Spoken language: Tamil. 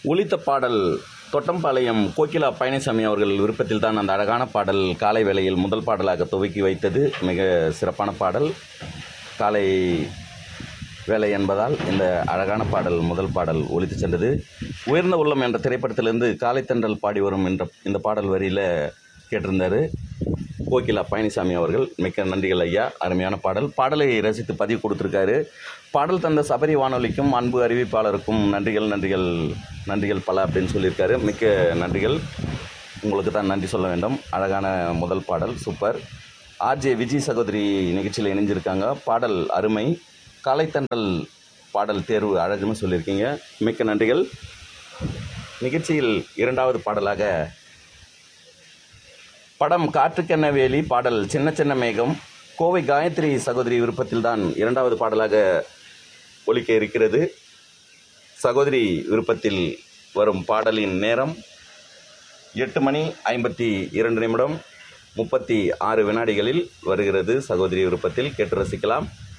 ஒலித்த பாடல் தொட்டம்பாளையம் கோகிலா பழனிசாமி அவர்கள் விருப்பத்தில் தான் அந்த அழகான பாடல் காலை வேளையில் முதல் பாடலாக துவக்கி வைத்தது மிக சிறப்பான பாடல் காலை வேலை என்பதால் இந்த அழகான பாடல் முதல் பாடல் ஒலித்து சென்றது உயர்ந்த உள்ளம் என்ற திரைப்படத்திலிருந்து காலை தென்றல் பாடி வரும் என்ற இந்த பாடல் வரியில் கேட்டிருந்தார் கோகிலா பழனிசாமி அவர்கள் மிக்க நன்றிகள் ஐயா அருமையான பாடல் பாடலை ரசித்து பதிவு கொடுத்துருக்காரு பாடல் தந்த சபரி வானொலிக்கும் அன்பு அறிவிப்பாளருக்கும் நன்றிகள் நன்றிகள் நன்றிகள் பல அப்படின்னு சொல்லியிருக்காரு மிக்க நன்றிகள் உங்களுக்கு தான் நன்றி சொல்ல வேண்டும் அழகான முதல் பாடல் சூப்பர் ஆர்ஜே விஜய் சகோதரி நிகழ்ச்சியில் இணைஞ்சிருக்காங்க பாடல் அருமை காலைத்தண்டல் பாடல் தேர்வு அழகுன்னு சொல்லியிருக்கீங்க மிக்க நன்றிகள் நிகழ்ச்சியில் இரண்டாவது பாடலாக படம் காற்றுக்கென்ன வேலி பாடல் சின்ன சின்ன மேகம் கோவை காயத்ரி சகோதரி விருப்பத்தில் தான் இரண்டாவது பாடலாக ஒலிக்க இருக்கிறது சகோதரி விருப்பத்தில் வரும் பாடலின் நேரம் எட்டு மணி ஐம்பத்தி இரண்டு நிமிடம் முப்பத்தி ஆறு வினாடிகளில் வருகிறது சகோதரி விருப்பத்தில் கேட்டு ரசிக்கலாம்